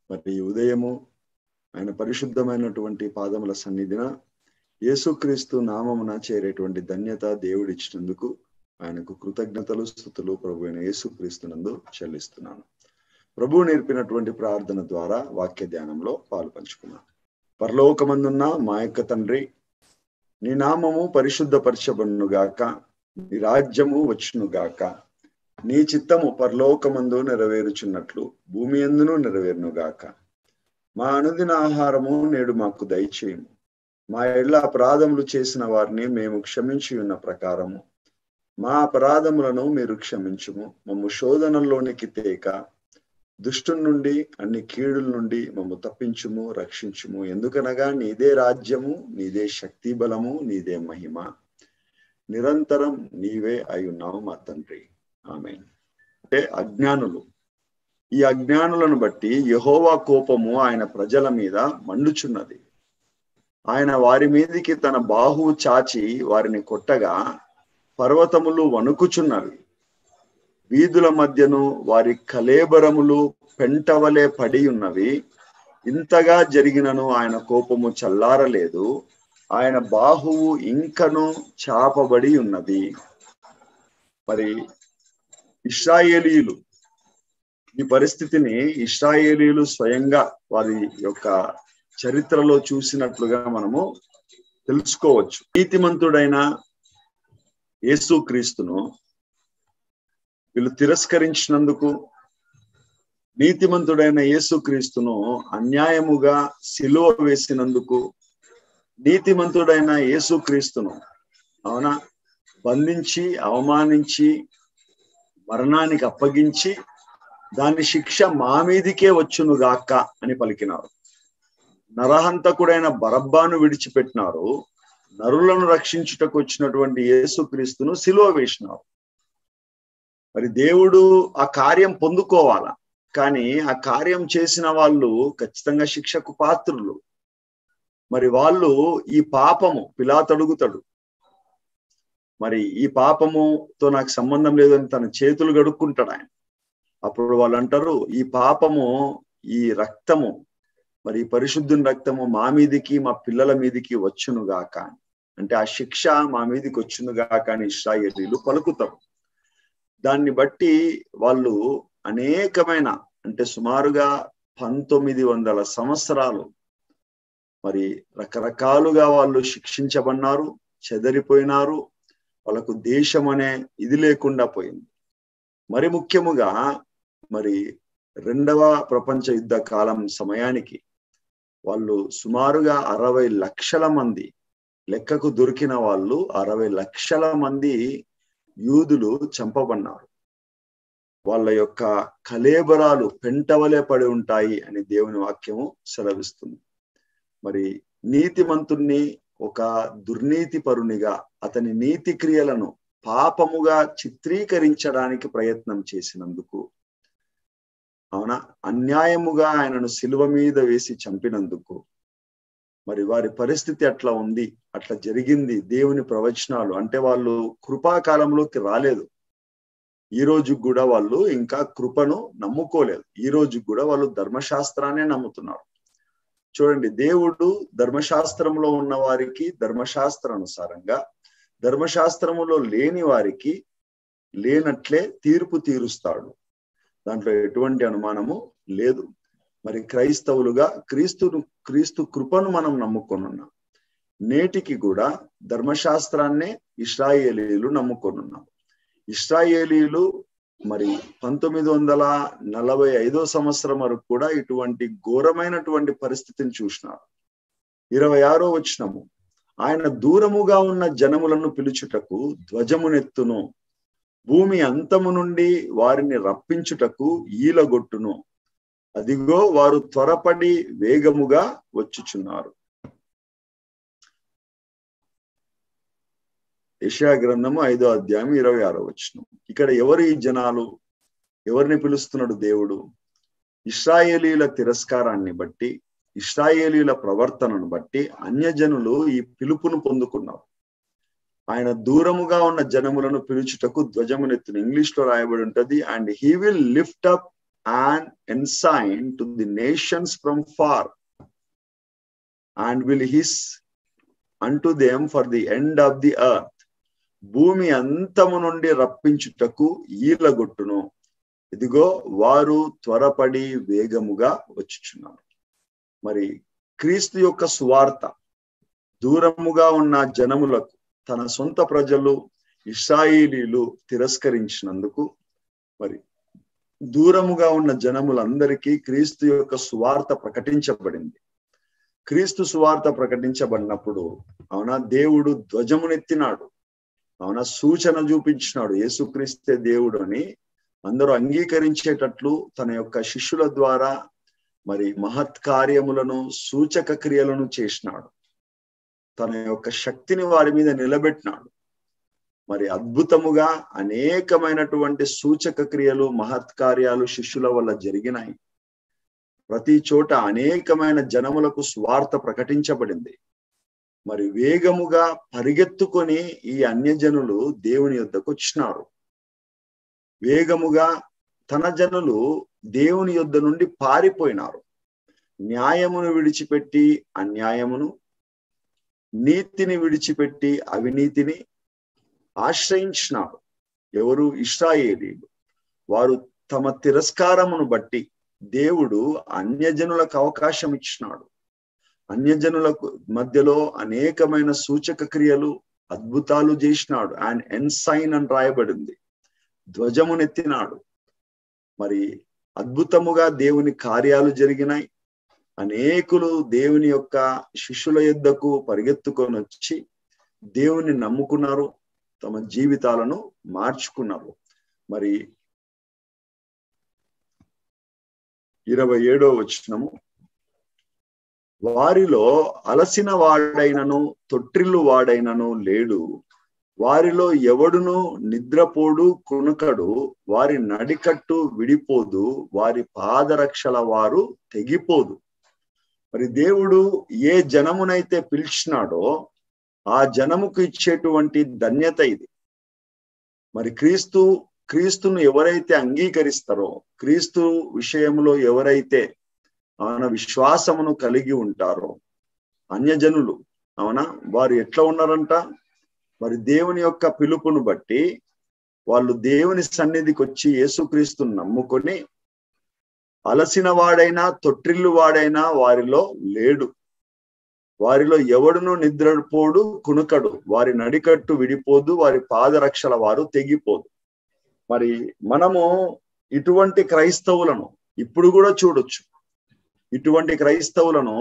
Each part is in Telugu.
మరి ఈ ఉదయము ఆయన పరిశుద్ధమైనటువంటి పాదముల సన్నిధిన యేసుక్రీస్తు నామమున చేరేటువంటి ధన్యత దేవుడిచ్చినందుకు ఆయనకు కృతజ్ఞతలు స్థుతులు ప్రభు అయిన యేసుక్రీస్తునందు చెల్లిస్తున్నాను ప్రభు నేర్పినటువంటి ప్రార్థన ద్వారా వాక్య ధ్యానంలో పాలు పంచుకున్నాను పరలోకమందున్న మా యొక్క తండ్రి నీ నామము పరిశుద్ధపరచబడునుగాక నీ రాజ్యము వచ్చునుగాక నీ చిత్తము పరలోకమందు నెరవేరుచున్నట్లు భూమి ఎందును నెరవేరునుగాక మా అనుదిన ఆహారము నేడు మాకు దయచేయము మా ఇళ్ల అపరాధములు చేసిన వారిని మేము క్షమించి ఉన్న ప్రకారము మా అపరాధములను మీరు క్షమించుము మమ్ము శోధనలోనికి తేక దుష్టు నుండి అన్ని కీడుల నుండి మమ్ము తప్పించుము రక్షించుము ఎందుకనగా నీదే రాజ్యము నీదే శక్తి బలము నీదే మహిమ నిరంతరం నీవే అయి ఉన్నావు మా తండ్రి ఆమె అంటే అజ్ఞానులు ఈ అజ్ఞానులను బట్టి యహోవా కోపము ఆయన ప్రజల మీద మండుచున్నది ఆయన వారి మీదికి తన బాహువు చాచి వారిని కొట్టగా పర్వతములు వణుకుచున్నవి వీధుల మధ్యను వారి కలేబరములు పెంటవలే పడి ఉన్నవి ఇంతగా జరిగినను ఆయన కోపము చల్లారలేదు ఆయన బాహువు ఇంకను చాపబడి ఉన్నది మరి ఇస్రాయేలీలు ఈ పరిస్థితిని ఇస్రాయేలీలు స్వయంగా వారి యొక్క చరిత్రలో చూసినట్లుగా మనము తెలుసుకోవచ్చు నీతిమంతుడైన యేసు క్రీస్తును వీళ్ళు తిరస్కరించినందుకు నీతిమంతుడైన యేసు క్రీస్తును అన్యాయముగా సిలువ వేసినందుకు నీతిమంతుడైన యేసు క్రీస్తును అవునా బంధించి అవమానించి మరణానికి అప్పగించి దాని శిక్ష మా మీదికే వచ్చును గాక అని పలికినారు నరహంతకుడైన బరబ్బాను విడిచిపెట్టినారు నరులను రక్షించుటకు వచ్చినటువంటి యేసుక్రీస్తును సిలువ వేసినారు మరి దేవుడు ఆ కార్యం పొందుకోవాలా కానీ ఆ కార్యం చేసిన వాళ్ళు ఖచ్చితంగా శిక్షకు పాత్రులు మరి వాళ్ళు ఈ పాపము పిలాతడుగుతాడు మరి ఈ పాపముతో నాకు సంబంధం లేదని తన చేతులు గడుక్కుంటాడు ఆయన అప్పుడు వాళ్ళు అంటారు ఈ పాపము ఈ రక్తము మరి పరిశుద్ధుని రక్తము మా మీదికి మా పిల్లల మీదికి వచ్చును గాక అంటే ఆ శిక్ష మా మీదికి వచ్చును గాక అని ఇస్రాయేలీలు పలుకుతారు దాన్ని బట్టి వాళ్ళు అనేకమైన అంటే సుమారుగా పంతొమ్మిది వందల సంవత్సరాలు మరి రకరకాలుగా వాళ్ళు శిక్షించబడినారు చెదరిపోయినారు వాళ్ళకు దేశం అనే ఇది లేకుండా పోయింది మరి ముఖ్యముగా మరి రెండవ ప్రపంచ యుద్ధ కాలం సమయానికి వాళ్ళు సుమారుగా అరవై లక్షల మంది లెక్కకు దొరికిన వాళ్ళు అరవై లక్షల మంది యూదులు చంపబడినారు వాళ్ళ యొక్క కలేబరాలు పెంటవలే పడి ఉంటాయి అని దేవుని వాక్యము సెలవిస్తుంది మరి నీతిమంతుణ్ణి ఒక దుర్నీతి పరునిగా అతని నీతి క్రియలను పాపముగా చిత్రీకరించడానికి ప్రయత్నం చేసినందుకు అవునా అన్యాయముగా ఆయనను శిలువ మీద వేసి చంపినందుకు మరి వారి పరిస్థితి అట్లా ఉంది అట్లా జరిగింది దేవుని ప్రవచనాలు అంటే వాళ్ళు కృపాకాలంలోకి రాలేదు ఈ రోజు కూడా వాళ్ళు ఇంకా కృపను నమ్ముకోలేదు ఈ రోజు కూడా వాళ్ళు ధర్మశాస్త్రాన్ని నమ్ముతున్నారు చూడండి దేవుడు ధర్మశాస్త్రంలో ఉన్న వారికి ధర్మశాస్త్ర అనుసారంగా ధర్మశాస్త్రములో లేని వారికి లేనట్లే తీర్పు తీరుస్తాడు దాంట్లో ఎటువంటి అనుమానము లేదు మరి క్రైస్తవులుగా క్రీస్తును క్రీస్తు కృపను మనం నమ్ముకొనున్నాం నేటికి కూడా ధర్మశాస్త్రాన్నే ఇస్రాయేలీలు నమ్ముకొనున్నాం ఇస్రాయేలీలు మరి పంతొమ్మిది వందల నలభై ఐదో సంవత్సరం వరకు కూడా ఇటువంటి ఘోరమైనటువంటి పరిస్థితిని చూసినారు ఇరవై ఆరో వచ్చినము ఆయన దూరముగా ఉన్న జనములను పిలుచుటకు ధ్వజమునెత్తును భూమి అంతము నుండి వారిని రప్పించుటకు ఈలగొట్టును అదిగో వారు త్వరపడి వేగముగా వచ్చుచున్నారు యశా గ్రంథము ఐదో అధ్యాయం ఇరవై ఆరో వచ్చిన ఇక్కడ ఎవరు ఈ జనాలు ఎవరిని పిలుస్తున్నాడు దేవుడు ఇస్రాయేలీల తిరస్కారాన్ని బట్టి ఇస్రాయేలీల ప్రవర్తనను బట్టి అన్యజనులు ఈ పిలుపును పొందుకున్నారు ఆయన దూరముగా ఉన్న జనములను పిలుచుటకు ధ్వజమునెత్తును ఇంగ్లీష్ లో రాయబడి ఉంటది and he will lift up an ensign to the nations from far, and will hiss unto them for the end of the earth. భూమి అంతము నుండి రప్పించుటకు ఈలగొట్టును ఇదిగో వారు త్వరపడి వేగముగా వచ్చుచున్నారు మరి క్రీస్తు యొక్క సువార్త దూరముగా ఉన్న జనములకు తన సొంత ప్రజలు ఇస్రాయిలీలు తిరస్కరించినందుకు మరి దూరముగా ఉన్న జనములందరికీ క్రీస్తు యొక్క సువార్త ప్రకటించబడింది క్రీస్తు సువార్త ప్రకటించబడినప్పుడు అవునా దేవుడు ధ్వజమునెత్తినాడు అవునా సూచన చూపించినాడు యేసుక్రీస్తే దేవుడు అని అందరూ అంగీకరించేటట్లు తన యొక్క శిష్యుల ద్వారా మరి మహత్ కార్యములను సూచక క్రియలను చేసినాడు తన యొక్క శక్తిని వారి మీద నిలబెట్టినాడు మరి అద్భుతముగా అనేకమైనటువంటి సూచక క్రియలు మహత్ కార్యాలు శిష్యుల వల్ల జరిగినాయి ప్రతి చోట అనేకమైన జనములకు స్వార్థ ప్రకటించబడింది మరి వేగముగా పరిగెత్తుకొని ఈ అన్యజనులు దేవుని యొద్దకు వచ్చినారు వేగముగా తన జనులు దేవుని యొద్ద నుండి పారిపోయినారు న్యాయమును విడిచిపెట్టి అన్యాయమును నీతిని విడిచిపెట్టి అవినీతిని ఆశ్రయించినారు ఎవరు ఇస్రాయేలీలు వారు తమ తిరస్కారమును బట్టి దేవుడు అన్యజనులకు అవకాశం ఇచ్చినాడు అన్యజనులకు మధ్యలో అనేకమైన సూచక క్రియలు అద్భుతాలు చేసినాడు అండ్ ఎన్సైన్ అని రాయబడింది ధ్వజమునెత్తినాడు మరి అద్భుతముగా దేవుని కార్యాలు జరిగినాయి అనేకులు దేవుని యొక్క శిష్యుల యుద్ధకు పరిగెత్తుకొని వచ్చి దేవుని నమ్ముకున్నారు తమ జీవితాలను మార్చుకున్నారు మరి ఇరవై ఏడో వచ్చినము వారిలో అలసిన వాడైనను తొట్టిల్లు వాడైనను లేడు వారిలో ఎవడును నిద్రపోడు కునుకడు వారి నడికట్టు విడిపోదు వారి పాదరక్షల వారు తెగిపోదు మరి దేవుడు ఏ జనమునైతే పిలిచినాడో ఆ జనముకు ఇచ్చేటువంటి ధన్యత ఇది మరి క్రీస్తు క్రీస్తును ఎవరైతే అంగీకరిస్తారో క్రీస్తు విషయంలో ఎవరైతే ఆయన విశ్వాసమును కలిగి ఉంటారో అన్యజనులు అవునా వారు ఎట్లా ఉన్నారంట మరి దేవుని యొక్క పిలుపును బట్టి వాళ్ళు దేవుని సన్నిధికి వచ్చి యేసుక్రీస్తుని నమ్ముకొని అలసిన వాడైనా తొట్టిల్లు వాడైనా వారిలో లేడు వారిలో ఎవడును నిద్రపోడు కునుకడు వారి నడికట్టు విడిపోదు వారి పాదరక్షల వారు తెగిపోదు మరి మనము ఇటువంటి క్రైస్తవులను ఇప్పుడు కూడా చూడొచ్చు ఇటువంటి క్రైస్తవులను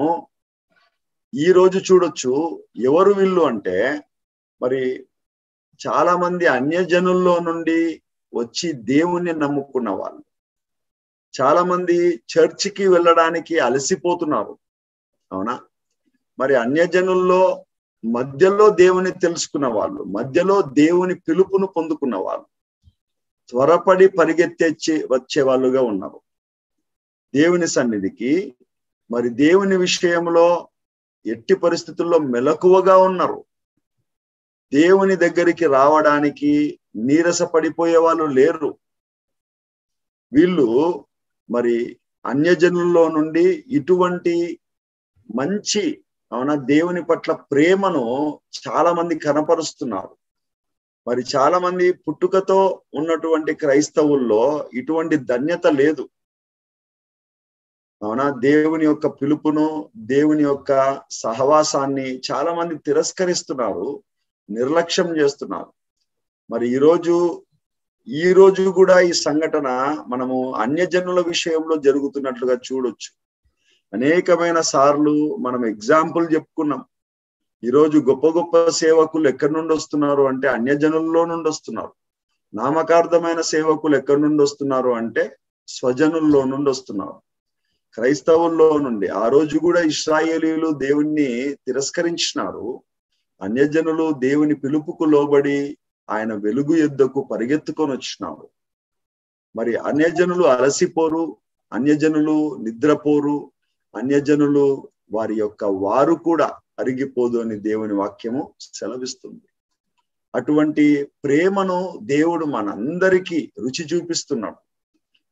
ఈ రోజు చూడొచ్చు ఎవరు వీళ్ళు అంటే మరి చాలా మంది అన్యజనుల్లో నుండి వచ్చి దేవుణ్ణి నమ్ముకున్న వాళ్ళు చాలా మంది చర్చికి వెళ్ళడానికి అలసిపోతున్నారు అవునా మరి అన్యజనుల్లో మధ్యలో దేవుని తెలుసుకున్న వాళ్ళు మధ్యలో దేవుని పిలుపును పొందుకున్న వాళ్ళు త్వరపడి పరిగెత్తేచ్చి వచ్చే వాళ్ళుగా ఉన్నారు దేవుని సన్నిధికి మరి దేవుని విషయంలో ఎట్టి పరిస్థితుల్లో మెలకువగా ఉన్నారు దేవుని దగ్గరికి రావడానికి నీరస పడిపోయే వాళ్ళు లేరు వీళ్ళు మరి అన్యజనుల్లో నుండి ఇటువంటి మంచి అవునా దేవుని పట్ల ప్రేమను చాలా మంది కనపరుస్తున్నారు మరి చాలా మంది పుట్టుకతో ఉన్నటువంటి క్రైస్తవుల్లో ఇటువంటి ధన్యత లేదు అవునా దేవుని యొక్క పిలుపును దేవుని యొక్క సహవాసాన్ని చాలా మంది తిరస్కరిస్తున్నారు నిర్లక్ష్యం చేస్తున్నారు మరి ఈరోజు ఈ రోజు కూడా ఈ సంఘటన మనము అన్యజనుల విషయంలో జరుగుతున్నట్లుగా చూడొచ్చు అనేకమైన సార్లు మనం ఎగ్జాంపుల్ చెప్పుకున్నాం ఈరోజు గొప్ప గొప్ప సేవకులు ఎక్కడి నుండి వస్తున్నారు అంటే అన్యజనుల్లో నుండి వస్తున్నారు నామకార్థమైన సేవకులు ఎక్కడి నుండి వస్తున్నారు అంటే స్వజనుల్లో నుండి వస్తున్నారు క్రైస్తవుల్లో నుండి ఆ రోజు కూడా ఇస్రాయేలీలు దేవుణ్ణి తిరస్కరించినారు అన్యజనులు దేవుని పిలుపుకు లోబడి ఆయన వెలుగు యుద్ధకు పరిగెత్తుకొని వచ్చినారు మరి అన్యజనులు అలసిపోరు అన్యజనులు నిద్రపోరు అన్యజనులు వారి యొక్క వారు కూడా అరిగిపోదు అని దేవుని వాక్యము సెలవిస్తుంది అటువంటి ప్రేమను దేవుడు మనందరికీ రుచి చూపిస్తున్నాడు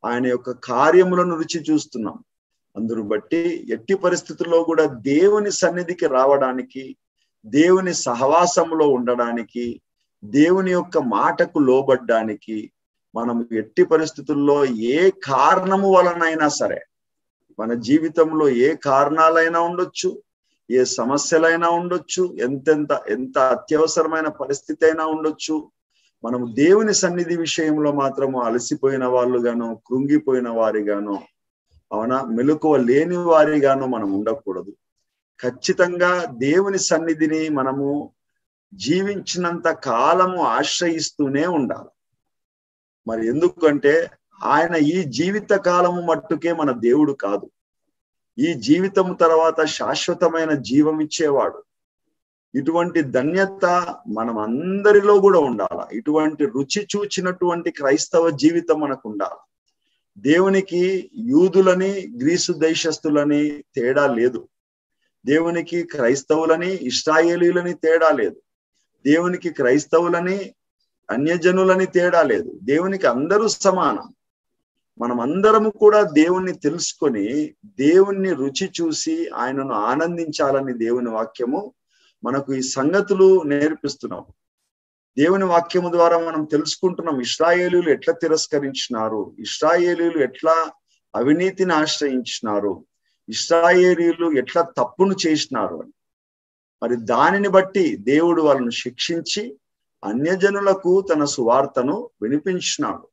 ఆయన యొక్క కార్యములను రుచి చూస్తున్నాం అందును బట్టి ఎట్టి పరిస్థితుల్లో కూడా దేవుని సన్నిధికి రావడానికి దేవుని సహవాసంలో ఉండడానికి దేవుని యొక్క మాటకు లోబడ్డానికి మనం ఎట్టి పరిస్థితుల్లో ఏ కారణము వలనైనా సరే మన జీవితంలో ఏ కారణాలైనా ఉండొచ్చు ఏ సమస్యలైనా ఉండొచ్చు ఎంతెంత ఎంత అత్యవసరమైన పరిస్థితి అయినా ఉండొచ్చు మనము దేవుని సన్నిధి విషయంలో మాత్రము అలసిపోయిన వాళ్ళుగానో కృంగిపోయిన వారిగానో అవునా మెలకువ లేని వారిగానో మనం ఉండకూడదు ఖచ్చితంగా దేవుని సన్నిధిని మనము జీవించినంత కాలము ఆశ్రయిస్తూనే ఉండాలి మరి ఎందుకంటే ఆయన ఈ జీవిత కాలము మట్టుకే మన దేవుడు కాదు ఈ జీవితం తర్వాత శాశ్వతమైన జీవం ఇచ్చేవాడు ఇటువంటి ధన్యత మనం అందరిలో కూడా ఉండాల ఇటువంటి రుచి చూచినటువంటి క్రైస్తవ జీవితం మనకు ఉండాలి దేవునికి యూదులని గ్రీసు దేశస్తులని తేడా లేదు దేవునికి క్రైస్తవులని ఇస్రాయేలీలని తేడా లేదు దేవునికి క్రైస్తవులని అన్యజనులని తేడా లేదు దేవునికి అందరూ సమానం మనం అందరము కూడా దేవుణ్ణి తెలుసుకొని దేవుణ్ణి రుచి చూసి ఆయనను ఆనందించాలని దేవుని వాక్యము మనకు ఈ సంగతులు నేర్పిస్తున్నాం దేవుని వాక్యము ద్వారా మనం తెలుసుకుంటున్నాం ఇస్రాయేలీలు ఎట్లా తిరస్కరించినారు ఇస్రాయేలీలు ఎట్లా అవినీతిని ఆశ్రయించినారు ఇస్రాయేలీలు ఎట్లా తప్పును చేసినారు అని మరి దానిని బట్టి దేవుడు వాళ్ళను శిక్షించి అన్యజనులకు తన సువార్తను వినిపించినాడు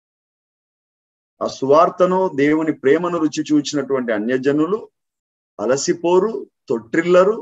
ఆ సువార్తను దేవుని ప్రేమను రుచి చూచినటువంటి అన్యజనులు అలసిపోరు తొట్టిల్లరు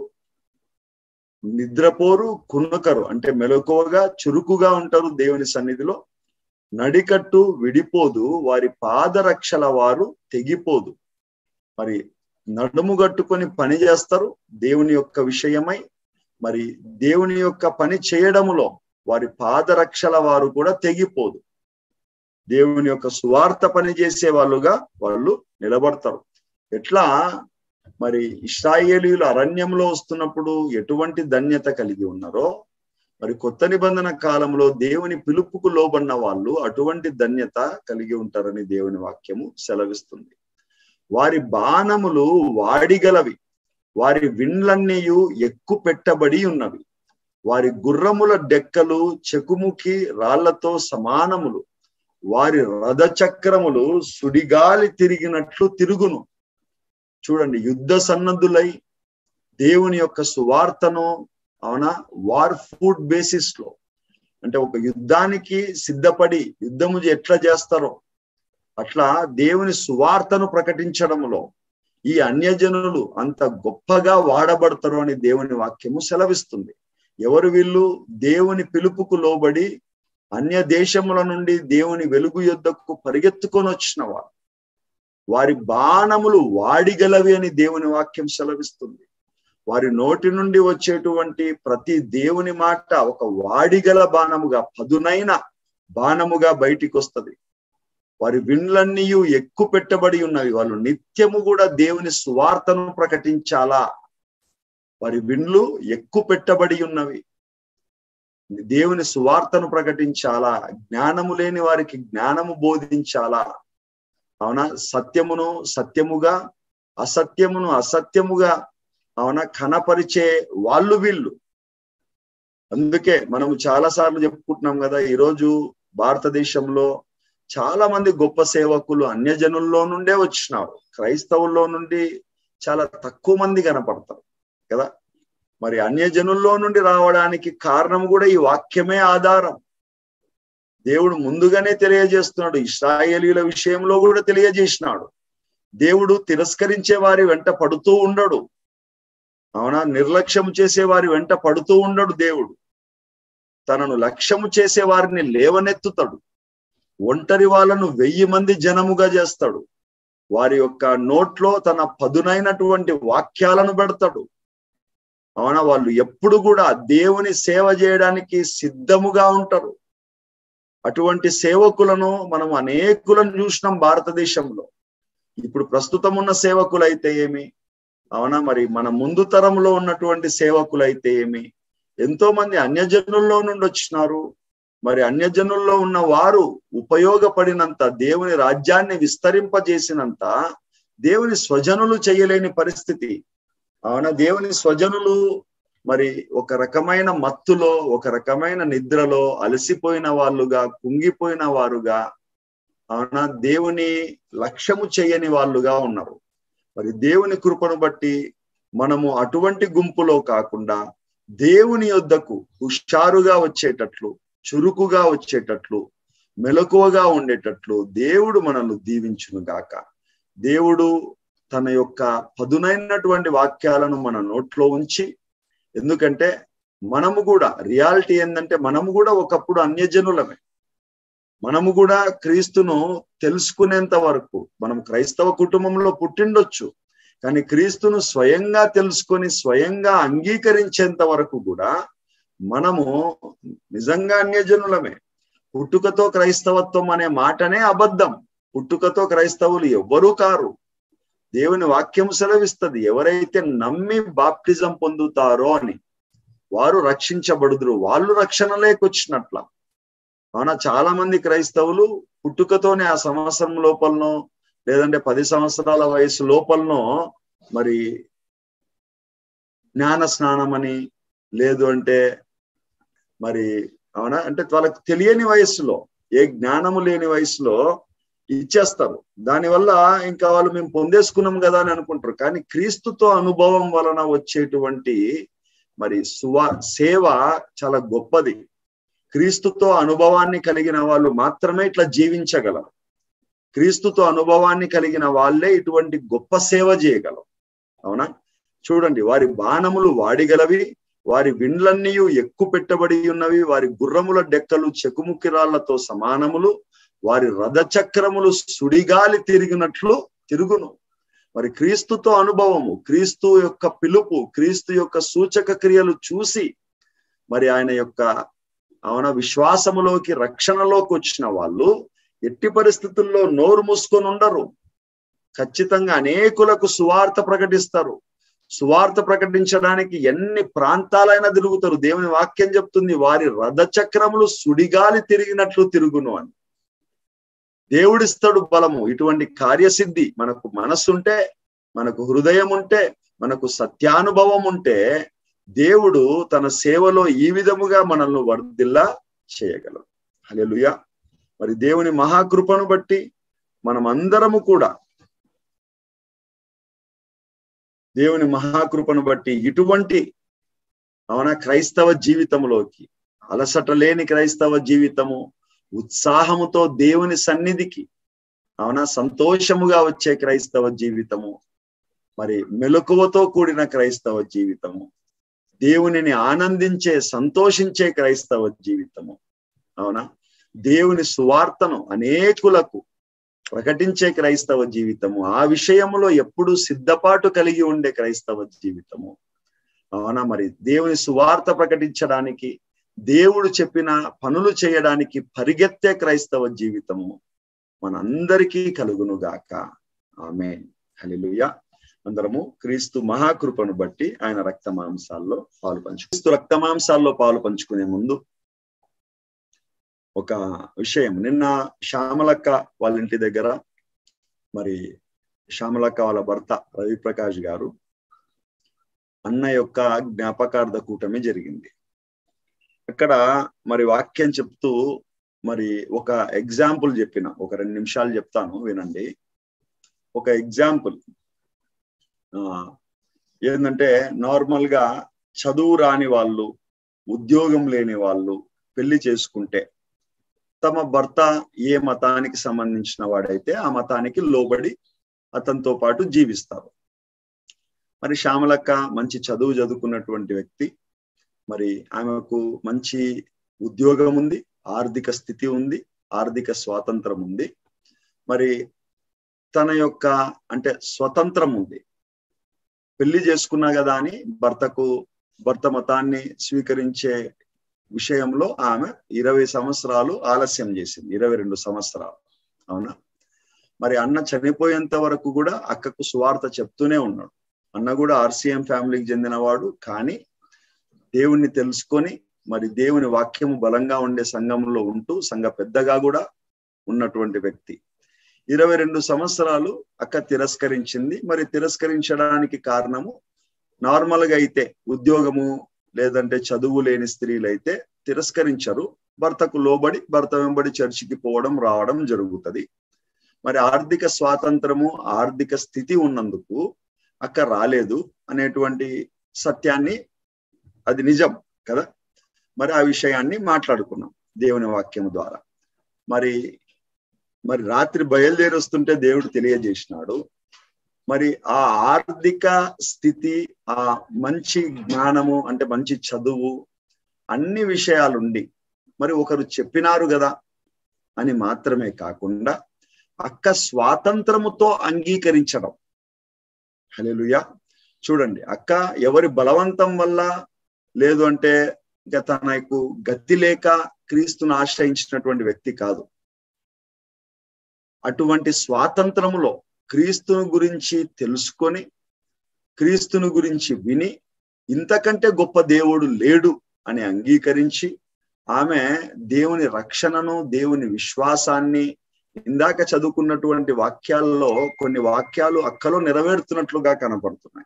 నిద్రపోరు కున్నకరు అంటే మెలకువగా చురుకుగా ఉంటారు దేవుని సన్నిధిలో నడికట్టు విడిపోదు వారి పాదరక్షల వారు తెగిపోదు మరి నడుము కట్టుకొని పని చేస్తారు దేవుని యొక్క విషయమై మరి దేవుని యొక్క పని చేయడములో వారి పాదరక్షల వారు కూడా తెగిపోదు దేవుని యొక్క సువార్త పని చేసే వాళ్ళుగా వాళ్ళు నిలబడతారు ఎట్లా మరి ఇస్రాయేలీలు అరణ్యంలో వస్తున్నప్పుడు ఎటువంటి ధన్యత కలిగి ఉన్నారో మరి కొత్త నిబంధన కాలంలో దేవుని పిలుపుకు లోబడిన వాళ్ళు అటువంటి ధన్యత కలిగి ఉంటారని దేవుని వాక్యము సెలవిస్తుంది వారి బాణములు వాడిగలవి వారి విండ్లన్నీయు ఎక్కు పెట్టబడి ఉన్నవి వారి గుర్రముల డెక్కలు చెకుముకి రాళ్లతో సమానములు వారి రథ చక్రములు సుడిగాలి తిరిగినట్లు తిరుగును చూడండి యుద్ధ సన్నద్ధులై దేవుని యొక్క సువార్తను అవునా వార్ ఫుడ్ బేసిస్ లో అంటే ఒక యుద్ధానికి సిద్ధపడి యుద్ధము ఎట్లా చేస్తారో అట్లా దేవుని సువార్తను ప్రకటించడంలో ఈ అన్యజనులు అంత గొప్పగా వాడబడతారు అని దేవుని వాక్యము సెలవిస్తుంది ఎవరు వీళ్ళు దేవుని పిలుపుకు లోబడి అన్య దేశముల నుండి దేవుని వెలుగు యుద్ధకు పరిగెత్తుకొని వచ్చిన వారు వారి బాణములు వాడిగలవి అని దేవుని వాక్యం సెలవిస్తుంది వారి నోటి నుండి వచ్చేటువంటి ప్రతి దేవుని మాట ఒక వాడిగల బాణముగా పదునైన బాణముగా బయటికి వస్తుంది వారి విండ్లన్నీ ఎక్కువ పెట్టబడి ఉన్నవి వాళ్ళు నిత్యము కూడా దేవుని సువార్తను ప్రకటించాలా వారి విండ్లు ఎక్కువ పెట్టబడి ఉన్నవి దేవుని సువార్తను ప్రకటించాలా జ్ఞానము లేని వారికి జ్ఞానము బోధించాలా అవునా సత్యమును సత్యముగా అసత్యమును అసత్యముగా అవునా కనపరిచే వాళ్ళు వీళ్ళు అందుకే మనము చాలా సార్లు చెప్పుకుంటున్నాం కదా ఈరోజు భారతదేశంలో చాలా మంది గొప్ప సేవకులు అన్యజనుల్లో నుండే వచ్చినారు క్రైస్తవుల్లో నుండి చాలా తక్కువ మంది కనపడతారు కదా మరి అన్యజనుల్లో నుండి రావడానికి కారణం కూడా ఈ వాక్యమే ఆధారం దేవుడు ముందుగానే తెలియజేస్తున్నాడు ఇస్రాయేలీల విషయంలో కూడా తెలియజేసినాడు దేవుడు తిరస్కరించే వారి వెంట పడుతూ ఉండడు అవునా నిర్లక్ష్యం చేసే వారి వెంట పడుతూ ఉండడు దేవుడు తనను లక్ష్యము చేసే వారిని లేవనెత్తుతాడు ఒంటరి వాళ్ళను వెయ్యి మంది జనముగా చేస్తాడు వారి యొక్క నోట్లో తన పదునైనటువంటి వాక్యాలను పెడతాడు అవునా వాళ్ళు ఎప్పుడు కూడా దేవుని సేవ చేయడానికి సిద్ధముగా ఉంటారు అటువంటి సేవకులను మనం అనేకులను చూసినాం భారతదేశంలో ఇప్పుడు ప్రస్తుతం ఉన్న సేవకులైతే ఏమి అవునా మరి మన ముందు తరంలో ఉన్నటువంటి సేవకులైతే ఏమి ఎంతో మంది అన్యజనుల్లో నుండి వచ్చినారు మరి అన్యజనుల్లో ఉన్న వారు ఉపయోగపడినంత దేవుని రాజ్యాన్ని విస్తరింపజేసినంత దేవుని స్వజనులు చేయలేని పరిస్థితి అవునా దేవుని స్వజనులు మరి ఒక రకమైన మత్తులో ఒక రకమైన నిద్రలో అలసిపోయిన వాళ్ళుగా కుంగిపోయిన వారుగా అవునా దేవుని లక్ష్యము చేయని వాళ్ళుగా ఉన్నారు మరి దేవుని కృపను బట్టి మనము అటువంటి గుంపులో కాకుండా దేవుని యొద్దకు హుషారుగా వచ్చేటట్లు చురుకుగా వచ్చేటట్లు మెలకువగా ఉండేటట్లు దేవుడు మనల్ని దీవించును గాక దేవుడు తన యొక్క పదునైనటువంటి వాక్యాలను మన నోట్లో ఉంచి ఎందుకంటే మనము కూడా రియాలిటీ ఏంటంటే మనము కూడా ఒకప్పుడు అన్యజనులమే మనము కూడా క్రీస్తును తెలుసుకునేంత వరకు మనం క్రైస్తవ కుటుంబంలో పుట్టిండొచ్చు కానీ క్రీస్తును స్వయంగా తెలుసుకొని స్వయంగా అంగీకరించేంత వరకు కూడా మనము నిజంగా అన్యజనులమే పుట్టుకతో క్రైస్తవత్వం అనే మాటనే అబద్ధం పుట్టుకతో క్రైస్తవులు ఎవ్వరూ కారు దేవుని వాక్యం సెలవిస్తుంది ఎవరైతే నమ్మి బాప్టిజం పొందుతారో అని వారు రక్షించబడుదురు వాళ్ళు రక్షణ లేకొచ్చినట్ల అవునా చాలా మంది క్రైస్తవులు పుట్టుకతోనే ఆ సంవత్సరం లోపలనో లేదంటే పది సంవత్సరాల వయసు లోపలనో మరి జ్ఞాన స్నానం అని లేదు అంటే మరి అవునా అంటే వాళ్ళకి తెలియని వయసులో ఏ జ్ఞానము లేని వయసులో ఇచ్చేస్తారు దానివల్ల ఇంకా వాళ్ళు మేము పొందేసుకున్నాం కదా అని అనుకుంటారు కానీ క్రీస్తుతో అనుభవం వలన వచ్చేటువంటి మరి సువా సేవ చాలా గొప్పది క్రీస్తుతో అనుభవాన్ని కలిగిన వాళ్ళు మాత్రమే ఇట్లా జీవించగలరు క్రీస్తుతో అనుభవాన్ని కలిగిన వాళ్ళే ఇటువంటి గొప్ప సేవ చేయగలరు అవునా చూడండి వారి బాణములు వాడిగలవి వారి విండ్లన్నీ ఎక్కువ పెట్టబడి ఉన్నవి వారి గుర్రముల డెక్కలు చెకుముకిరాళ్లతో సమానములు వారి రథచక్రములు సుడిగాలి తిరిగినట్లు తిరుగును మరి క్రీస్తుతో అనుభవము క్రీస్తు యొక్క పిలుపు క్రీస్తు యొక్క సూచక క్రియలు చూసి మరి ఆయన యొక్క అవన విశ్వాసములోకి రక్షణలోకి వచ్చిన వాళ్ళు ఎట్టి పరిస్థితుల్లో నోరు మూసుకొని ఉండరు ఖచ్చితంగా అనేకులకు సువార్త ప్రకటిస్తారు సువార్త ప్రకటించడానికి ఎన్ని ప్రాంతాలైనా తిరుగుతారు దేవుని వాక్యం చెప్తుంది వారి రథచక్రములు సుడిగాలి తిరిగినట్లు తిరుగును అని దేవుడిస్తాడు బలము ఇటువంటి కార్యసిద్ధి మనకు మనసుంటే మనకు హృదయం ఉంటే మనకు సత్యానుభవం ఉంటే దేవుడు తన సేవలో ఈ విధముగా మనల్ని వర్ధిల్లా చేయగలరు హలెలుయ మరి దేవుని మహాకృపను బట్టి మనం అందరము కూడా దేవుని మహాకృపను బట్టి ఇటువంటి అవునా క్రైస్తవ జీవితంలోకి అలసట లేని క్రైస్తవ జీవితము ఉత్సాహముతో దేవుని సన్నిధికి అవునా సంతోషముగా వచ్చే క్రైస్తవ జీవితము మరి మెలకువతో కూడిన క్రైస్తవ జీవితము దేవునిని ఆనందించే సంతోషించే క్రైస్తవ జీవితము అవునా దేవుని సువార్తను అనేకులకు ప్రకటించే క్రైస్తవ జీవితము ఆ విషయంలో ఎప్పుడు సిద్ధపాటు కలిగి ఉండే క్రైస్తవ జీవితము అవునా మరి దేవుని సువార్త ప్రకటించడానికి దేవుడు చెప్పిన పనులు చేయడానికి పరిగెత్తే క్రైస్తవ జీవితము మనందరికీ కలుగును గాక ఆమె హలిలుయ అందరము క్రీస్తు మహాకృపను బట్టి ఆయన రక్త మాంసాల్లో పాలు పంచు క్రీస్తు రక్త మాంసాల్లో పాలు పంచుకునే ముందు ఒక విషయం నిన్న శ్యామలక్క వాళ్ళ ఇంటి దగ్గర మరి శ్యామలక్క వాళ్ళ భర్త రవిప్రకాష్ గారు అన్న యొక్క జ్ఞాపకార్థ కూటమి జరిగింది అక్కడ మరి వాక్యం చెప్తూ మరి ఒక ఎగ్జాంపుల్ చెప్పిన ఒక రెండు నిమిషాలు చెప్తాను వినండి ఒక ఎగ్జాంపుల్ ఏంటంటే నార్మల్ గా చదువు రాని వాళ్ళు ఉద్యోగం లేని వాళ్ళు పెళ్లి చేసుకుంటే తమ భర్త ఏ మతానికి సంబంధించిన వాడైతే ఆ మతానికి లోబడి అతనితో పాటు జీవిస్తారు మరి శ్యామలక్క మంచి చదువు చదువుకున్నటువంటి వ్యక్తి మరి ఆమెకు మంచి ఉద్యోగం ఉంది ఆర్థిక స్థితి ఉంది ఆర్థిక స్వాతంత్రం ఉంది మరి తన యొక్క అంటే స్వతంత్రం ఉంది పెళ్లి చేసుకున్నా కదా అని భర్తకు భర్త మతాన్ని స్వీకరించే విషయంలో ఆమె ఇరవై సంవత్సరాలు ఆలస్యం చేసింది ఇరవై రెండు సంవత్సరాలు అవునా మరి అన్న చనిపోయేంత వరకు కూడా అక్కకు సువార్త చెప్తూనే ఉన్నాడు అన్న కూడా ఆర్సీఎం ఫ్యామిలీకి చెందినవాడు కానీ దేవుణ్ణి తెలుసుకొని మరి దేవుని వాక్యము బలంగా ఉండే సంఘంలో ఉంటూ సంఘ పెద్దగా కూడా ఉన్నటువంటి వ్యక్తి ఇరవై రెండు సంవత్సరాలు అక్క తిరస్కరించింది మరి తిరస్కరించడానికి కారణము నార్మల్ గా అయితే ఉద్యోగము లేదంటే చదువు లేని స్త్రీలైతే తిరస్కరించరు భర్తకు లోబడి భర్త వెంబడి చర్చికి పోవడం రావడం జరుగుతుంది మరి ఆర్థిక స్వాతంత్రము ఆర్థిక స్థితి ఉన్నందుకు అక్క రాలేదు అనేటువంటి సత్యాన్ని అది నిజం కదా మరి ఆ విషయాన్ని మాట్లాడుకున్నాం దేవుని వాక్యం ద్వారా మరి మరి రాత్రి బయలుదేరి వస్తుంటే దేవుడు తెలియజేసినాడు మరి ఆ ఆర్థిక స్థితి ఆ మంచి జ్ఞానము అంటే మంచి చదువు అన్ని విషయాలుండి మరి ఒకరు చెప్పినారు కదా అని మాత్రమే కాకుండా అక్క స్వాతంత్రముతో అంగీకరించడం హలేలుయా చూడండి అక్క ఎవరి బలవంతం వల్ల లేదు అంటే ఇంకా తనకు గతి లేక క్రీస్తును ఆశ్రయించినటువంటి వ్యక్తి కాదు అటువంటి స్వాతంత్రములో క్రీస్తుని గురించి తెలుసుకొని క్రీస్తుని గురించి విని ఇంతకంటే గొప్ప దేవుడు లేడు అని అంగీకరించి ఆమె దేవుని రక్షణను దేవుని విశ్వాసాన్ని ఇందాక చదువుకున్నటువంటి వాక్యాలలో కొన్ని వాక్యాలు అక్కలో నెరవేరుతున్నట్లుగా కనపడుతున్నాయి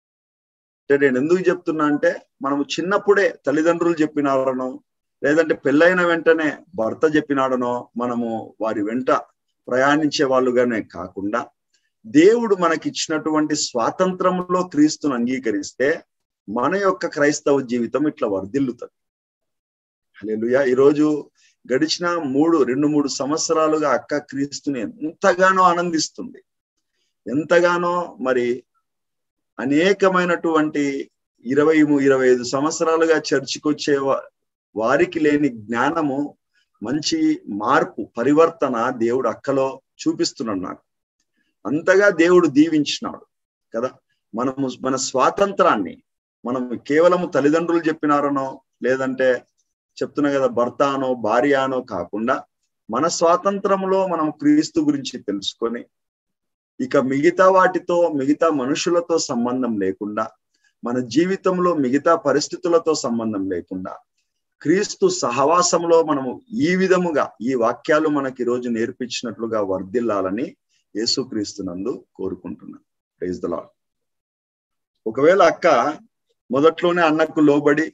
అంటే నేను ఎందుకు చెప్తున్నా అంటే మనము చిన్నప్పుడే తల్లిదండ్రులు చెప్పినారనో లేదంటే పెళ్ళైన వెంటనే భర్త చెప్పినాడనో మనము వారి వెంట ప్రయాణించే వాళ్ళుగానే కాకుండా దేవుడు మనకిచ్చినటువంటి స్వాతంత్రంలో క్రీస్తును అంగీకరిస్తే మన యొక్క క్రైస్తవ జీవితం ఇట్లా వర్ధిల్లుతుంది హలేలుయా ఈరోజు గడిచిన మూడు రెండు మూడు సంవత్సరాలుగా అక్క క్రీస్తుని ఎంతగానో ఆనందిస్తుంది ఎంతగానో మరి అనేకమైనటువంటి ఇరవై ఇరవై ఐదు సంవత్సరాలుగా చర్చికి వచ్చే వారికి లేని జ్ఞానము మంచి మార్పు పరివర్తన దేవుడు అక్కలో చూపిస్తున్నాడు నాకు అంతగా దేవుడు దీవించినాడు కదా మనము మన స్వాతంత్రాన్ని మనం కేవలము తల్లిదండ్రులు చెప్పినారనో లేదంటే చెప్తున్నా కదా భర్త అనో భార్య అనో కాకుండా మన స్వాతంత్రంలో మనం క్రీస్తు గురించి తెలుసుకొని ఇక మిగతా వాటితో మిగతా మనుషులతో సంబంధం లేకుండా మన జీవితంలో మిగతా పరిస్థితులతో సంబంధం లేకుండా క్రీస్తు సహవాసంలో మనము ఈ విధముగా ఈ వాక్యాలు మనకి ఈరోజు నేర్పించినట్లుగా వర్ధిల్లాలని యేసుక్రీస్తునందు కోరుకుంటున్నాను ప్రైజ్ ద లాడ్ ఒకవేళ అక్క మొదట్లోనే అన్నకు లోబడి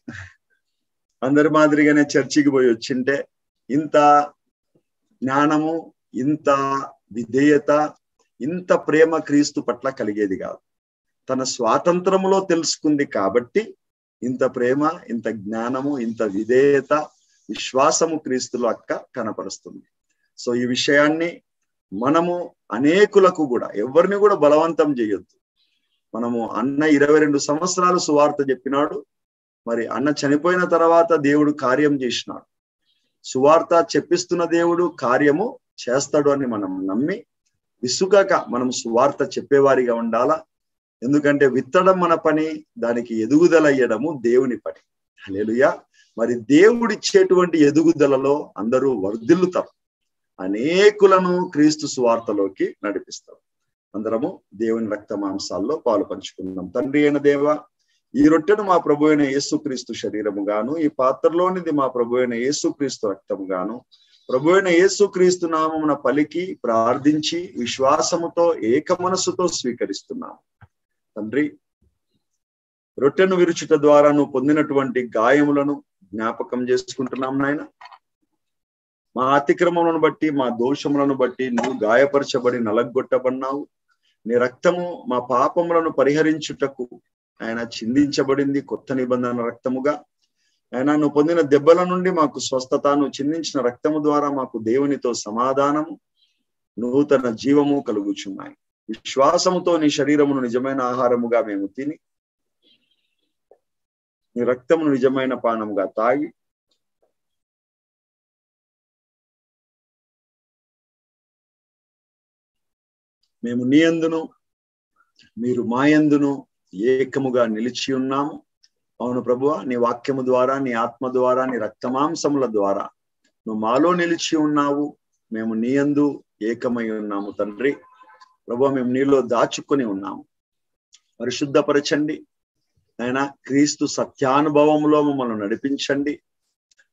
అందరి మాదిరిగానే చర్చికి పోయి వచ్చింటే ఇంత జ్ఞానము ఇంత విధేయత ఇంత ప్రేమ క్రీస్తు పట్ల కలిగేది కాదు తన స్వాతంత్రములో తెలుసుకుంది కాబట్టి ఇంత ప్రేమ ఇంత జ్ఞానము ఇంత విధేయత విశ్వాసము క్రీస్తులో అక్క కనపరుస్తుంది సో ఈ విషయాన్ని మనము అనేకులకు కూడా ఎవరిని కూడా బలవంతం చేయొద్దు మనము అన్న ఇరవై రెండు సంవత్సరాలు సువార్త చెప్పినాడు మరి అన్న చనిపోయిన తర్వాత దేవుడు కార్యం చేసినాడు సువార్త చెప్పిస్తున్న దేవుడు కార్యము చేస్తాడు అని మనం నమ్మి విసుగక మనం సువార్త చెప్పేవారిగా ఉండాలా ఎందుకంటే విత్తడం మన పని దానికి ఎదుగుదల అయ్యడము దేవుని పని హలేలుయా మరి దేవుడిచ్చేటువంటి ఎదుగుదలలో అందరూ వర్ధిల్లుతారు అనేకులను క్రీస్తు సువార్తలోకి నడిపిస్తారు అందరము దేవుని రక్త మాంసాల్లో పాలు పంచుకుందాం తండ్రి అయిన దేవ ఈ రొట్టెను మా ప్రభు అయిన యేసుక్రీస్తు శరీరము గాను ఈ పాత్రలోనిది మా ప్రభు అయిన యేసుక్రీస్తు రక్తము గాను ప్రభు అయిన యేసుక్రీస్తు నామమున పలికి ప్రార్థించి విశ్వాసముతో ఏక మనసుతో స్వీకరిస్తున్నాము తండ్రి రొట్టెను విరుచుట ద్వారా నువ్వు పొందినటువంటి గాయములను జ్ఞాపకం చేసుకుంటున్నాం నాయన మా అతిక్రమములను బట్టి మా దోషములను బట్టి నువ్వు గాయపరచబడి నలగొట్టబడినావు నీ రక్తము మా పాపములను పరిహరించుటకు ఆయన చిందించబడింది కొత్త నిబంధన రక్తముగా ఆయన నువ్వు పొందిన దెబ్బల నుండి మాకు స్వస్థత నువ్వు చిందించిన రక్తము ద్వారా మాకు దేవునితో సమాధానము నూతన జీవము కలుగుచున్నాయి విశ్వాసముతో నీ శరీరమును నిజమైన ఆహారముగా మేము తిని నీ రక్తమును నిజమైన పానముగా తాగి మేము నీ అందును మీరు మాయందును ఏకముగా నిలిచి ఉన్నాము అవును ప్రభువ నీ వాక్యము ద్వారా నీ ఆత్మ ద్వారా నీ రక్తమాంసముల ద్వారా నువ్వు మాలో నిలిచి ఉన్నావు మేము నీ అందు ఏకమై ఉన్నాము తండ్రి ప్రభు మేము నీలో దాచుకొని ఉన్నాము పరిశుద్ధపరచండి ఆయన క్రీస్తు సత్యానుభవంలో మమ్మల్ని నడిపించండి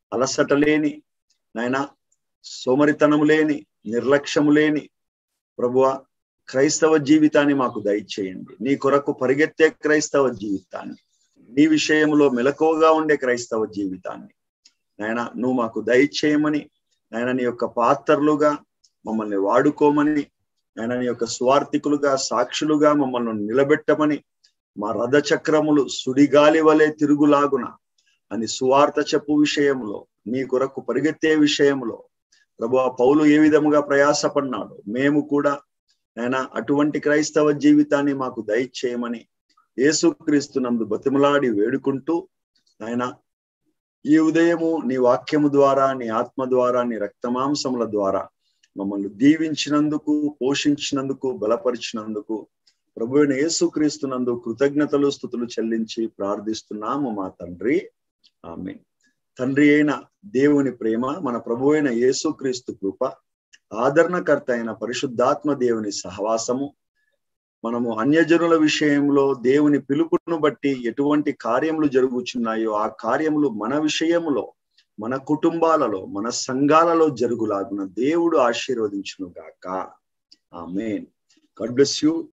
అలసట లేని నాయన సోమరితనము లేని నిర్లక్ష్యము లేని ప్రభువ క్రైస్తవ జీవితాన్ని మాకు దయచేయండి నీ కొరకు పరిగెత్తే క్రైస్తవ జీవితాన్ని నీ విషయంలో మెలకువగా ఉండే క్రైస్తవ జీవితాన్ని నాయన నువ్వు మాకు దయచేయమని నాయన నీ యొక్క పాత్రలుగా మమ్మల్ని వాడుకోమని నాయన నీ యొక్క స్వార్థికులుగా సాక్షులుగా మమ్మల్ని నిలబెట్టమని మా రథ చక్రములు సుడిగాలి వలె తిరుగులాగున అని సువార్త చెప్పు విషయంలో నీ కొరకు పరిగెత్తే విషయంలో ప్రభు పౌలు ఏ విధముగా ప్రయాసపడినాడు మేము కూడా ఆయన అటువంటి క్రైస్తవ జీవితాన్ని మాకు దయచేయమని యేసుక్రీస్తు నందు బతిమలాడి వేడుకుంటూ ఆయన ఈ ఉదయము నీ వాక్యము ద్వారా నీ ఆత్మ ద్వారా నీ రక్తమాంసముల ద్వారా మమ్మల్ని దీవించినందుకు పోషించినందుకు బలపరిచినందుకు ప్రభు అయిన యేసుక్రీస్తునందు కృతజ్ఞతలు స్థుతులు చెల్లించి ప్రార్థిస్తున్నాము మా తండ్రి ఆమె తండ్రి అయిన దేవుని ప్రేమ మన ప్రభు అయిన యేసుక్రీస్తు కృప ఆదరణకర్త అయిన పరిశుద్ధాత్మ దేవుని సహవాసము మనము అన్యజనుల విషయంలో దేవుని పిలుపును బట్టి ఎటువంటి కార్యములు జరుగుచున్నాయో ఆ కార్యములు మన విషయములో మన కుటుంబాలలో మన సంఘాలలో జరుగులాగున దేవుడు ఆశీర్వదించును గాక ఆమెన్ గాడ్ బ్లెస్ యూ